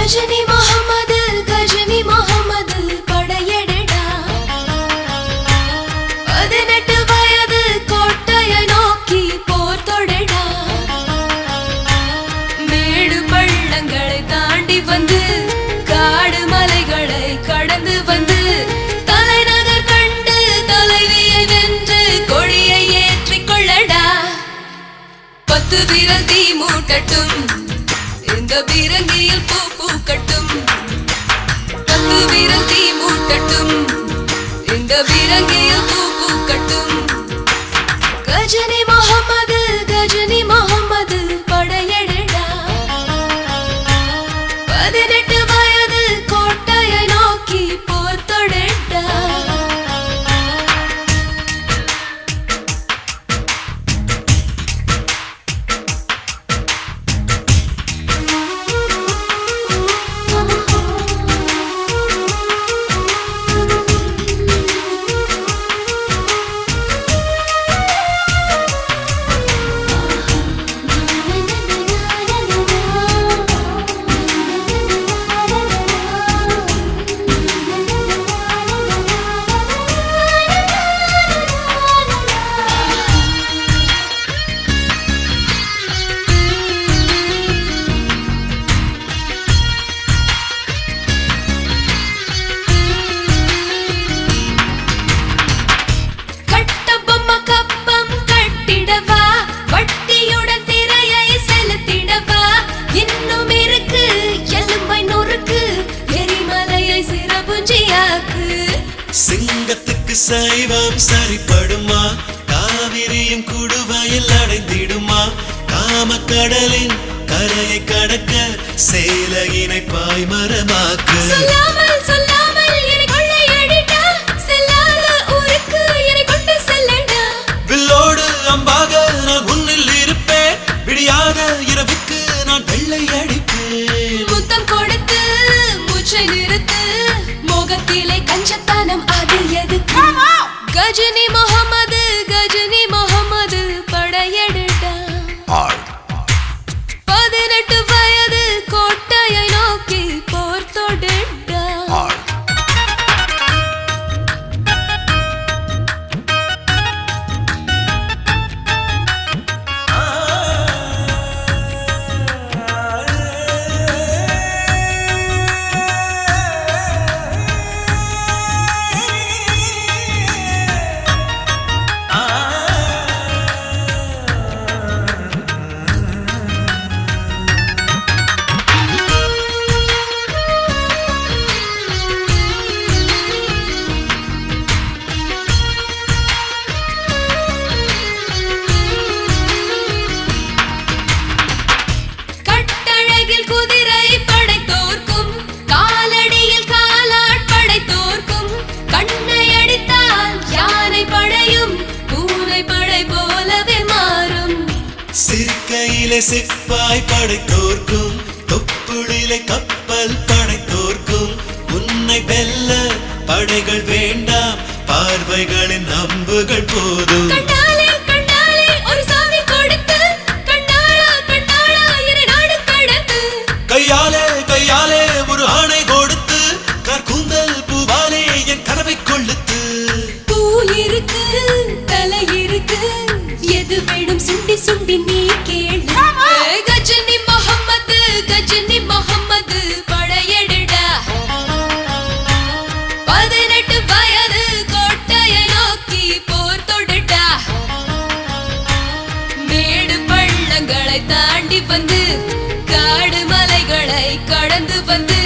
கஜினி முகமது கஜினி முகமது படையெடுடா பதினெட்டு வயது கோட்டையை நோக்கி போர் தொடடா மேடு பள்ளங்களை தாண்டி வந்து காடு மலைகளை கடந்து வந்து தலைநகர் கண்டு தலைவியை வென்று கொடியை ஏற்றிக் கொள்ளடா பத்து விரல் தீ மூட்டட்டும் இந்த பீரங்கியில் பூ பூக்கட்டும் பத்து விரல் தீ மூட்டட்டும் இந்த பீரங்கியில் பூ பூக்கட்டும் கஜினி முகமது கஜினி முகமது படையெடுடா பதினெட்டு வயது கோட்டையை நோக்கி போர் தொடடா கட்டபொம்ம கப்பம் கட்டிடவா வட்டியுடன் திரையை செலுத்திடவா இன்னும் இருக்கு எலும்பை நொறுக்கு எரிமலையை சிறபுஞ்சியாக்கு சிங்கத்துக்கு சைவம் சரிப்படுமா காவிரியும் குடுவையில் அடைந்திடுமா காமக்கடலின் கரையை கடக்க சேலையினை பாய்மரமாக்கு சொல்லாமல் சொல்லாமல் என்னை கொள்ளையடிடா செல்லாத ஊருக்கு என்னை கொண்டு செல்லடா வில்லோடு அம்பாக நான் உன்னில் இருப்பேன் விடியாத இரவுக்கு நான் வெள்ளை அடிப்பேன் முத்தம் கொடுத்து மூச்சை நிறுத்து மோகத்திலே கஞ்சத்தனம் அது எதுக்கு கஜினி முகமது கஜினி முகமது படையெடுடா பதினெட்டு வயது கோட்டையை நோக்கி போர் தொடடா கட்டழகில் குதிரை படைத்தோர்க்கும் காலடியில் காலாட் படைத்தோர்க்கும் கண்ணை அடித்தால் யானை படையும் பூனை படை போலவே மாறும் சிறுக்கையிலே சிப்பாய் படைத்தோர்க்கும் தொப்புளிலே கப்பல் படைத்தோர்க்கும் உன்னை வெல்ல படைகள் வேண்டாம் பார்வைகளின் அம்புகள் போதும் கண்ணாலே கண்ணாலே ஒரு சாமி கொடுத்து கண்ணாளா கண்ணாளா என்னை நாடு கடந்து கையாலே கையாலே ஒரு ஆணை கொடுத்து கற்கூந்தல் பூவாலே என் கனவை கொள்ளுத்து பூ இருக்கு தலை இருக்கு எது வேணும் சுண்டி சுண்டி நீ கேளு ஏ, கஜினி முகம்மது கஜினி முகம்மது படையெடுடா பதினெட்டு வயது கோட்டையை நோக்கி போர் தொடுடா மேடு பள்ளங்களை தாண்டி வந்து காடு மலைகளை கடந்து வந்து